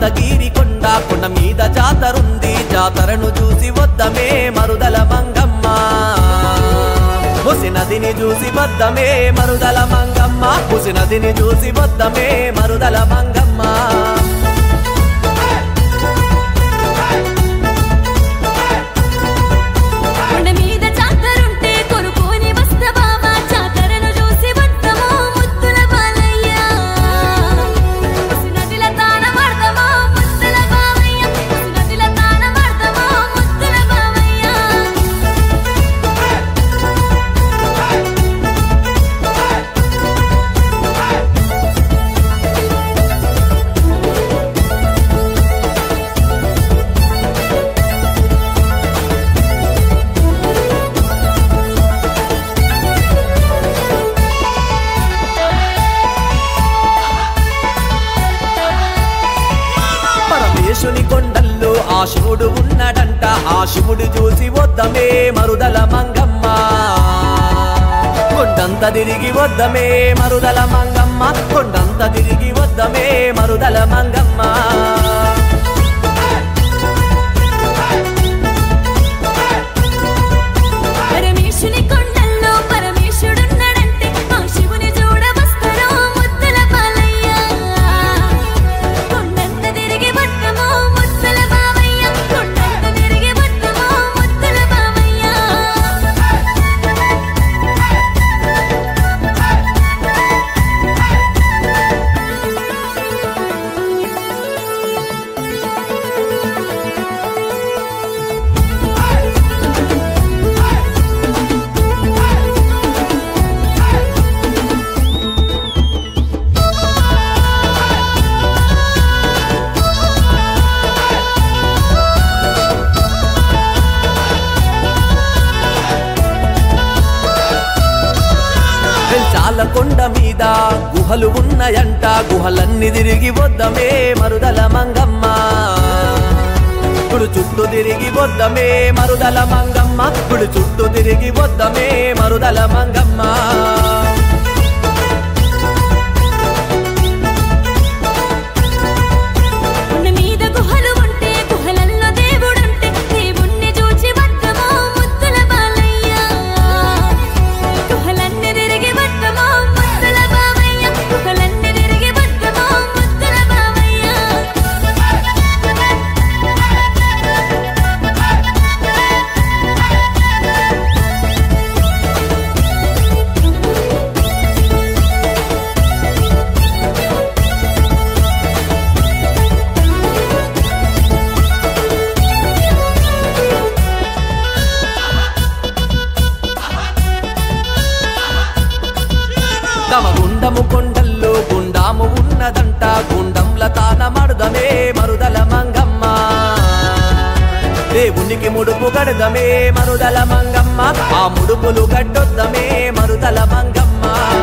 యాదగిరి కొండ కొండ మీద జాతరుంది జాతరను చూసి వద్దమే మరుదల మంగమ్మ ముసి నదిని చూసి వద్దమే మరుదల మంగమ్మ ముసి నదిని చూసి వద్దమే మరుదల మంగమ్మ కొండ మీద జాతరుంటే కొనుక్కొని వస్తావా జాతరను చూసి వద్దామా ముద్దుల బాలయ్య ముసి నదిల తాన పడదామా ముద్దుల బావయ్య ముసి నదిల తాన పడదామా ముద్దుల బావయ్య పరమేశుని కొండల్లో ఆ శివుడు ఉన్నాడంట ఆ శివుడు చూసి వద్దమే మరుదల మంగమ్మ కొండంత తిరిగి వద్దమే మరుదల మంగమ్మ కొండంత తిరిగి వద్దమే మరుదల మంగమ్మ పరమేశుని కొండల్లో పరమేశుడున్నాడంటే ఆ శివుని చూడవస్తారో ముద్దుల బాలయ్య కొండంత తిరిగి వద్దమో ముద్దుల బావయ్య కొండంత తిరిగి వద్దమో ముద్దుల బావయ్య చాలా కొండ మీద గుహలు ఉన్నాయంట గుహలన్నీ తిరిగి వద్దమే మరుదల మంగమ్మ ఇప్పుడు చుట్టూ తిరిగి వద్దమే మరుదల మంగమ్మ ఇప్పుడు చుట్టూ తిరిగి వద్దమే మరుదల మంగమ్మ కొండ మీద గుహలు ఉంటే గుహలల్లో దేవుడుంటే దేవుణ్ణి చూచి వద్దమో ముద్దుల బాలయ్య గుహలన్నీ తిరిగి వద్దమో ముద్దుల బావయ్య గుహలన్నీ తిరిగి వద్దమో ముద్దుల బావయ్య తమ గుండము కొండల్లో గుండాము ఉన్నదంట గుండంల తాన మడుదమే మరుదల మంగమ్మ దేవునికి ముడుపు గడదమే మరుదల మంగమ్మ ఆ ముడుపులు గడ్డొద్దమే మరుదల మంగమ్మ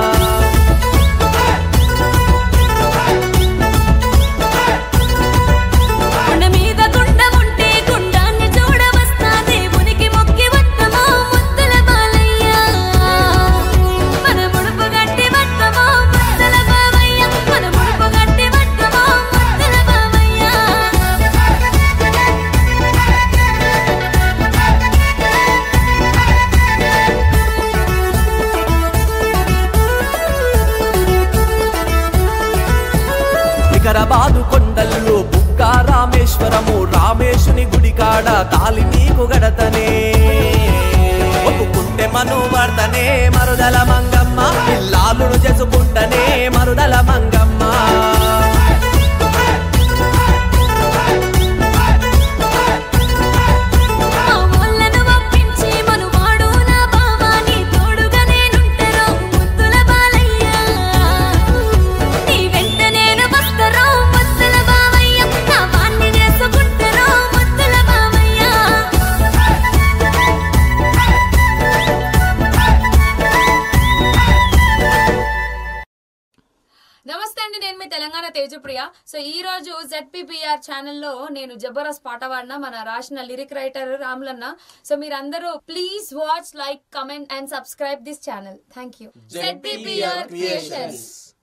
కొండ మీద గుండం ఉంటే గుండాన్ని చూడవస్తా దేవునికి మొక్కి వద్దమో ముద్దుల బాలయ్య మన ముడుపు గట్టి వద్దమో ముద్దుల బావయ్య మన ముడుపు గట్టి వద్దమో ముద్దుల బావయ్య వికరబాదు కొండల్లో బుక్క రామేశ్వరము రామేశుని గుడి కాడ తాలి నీకు గడతనే ఒప్పుకుంటే మను వర్తనే మరుదల మంగమ్మ పిల్లాలును చేసుకుంటనే మరుదల మంగమ్మ మా ఊళ్ళను ఒప్పించి మనువాడు నా బావా నీ తోడుగా నేనుంటరో ముద్దుల బాలయ్య నీ వెంట నేను వస్తరో ముద్దుల బావయ్య నా వాణ్ణి చేసుకుంటరో ముద్దుల బావయ్య నమస్తే అండి నేను మీ తెలంగాణ తేజప్రియ సో ఈ రోజు జెడ్పీపీఆర్ ఛానల్లో నేను జబర్దస్త్ పాట పాడిన మన రాసిన లిరిక్ రైటర్ రాములన్న సో మీరందరూ please watch like comment and subscribe this channel thank you ZPPR creations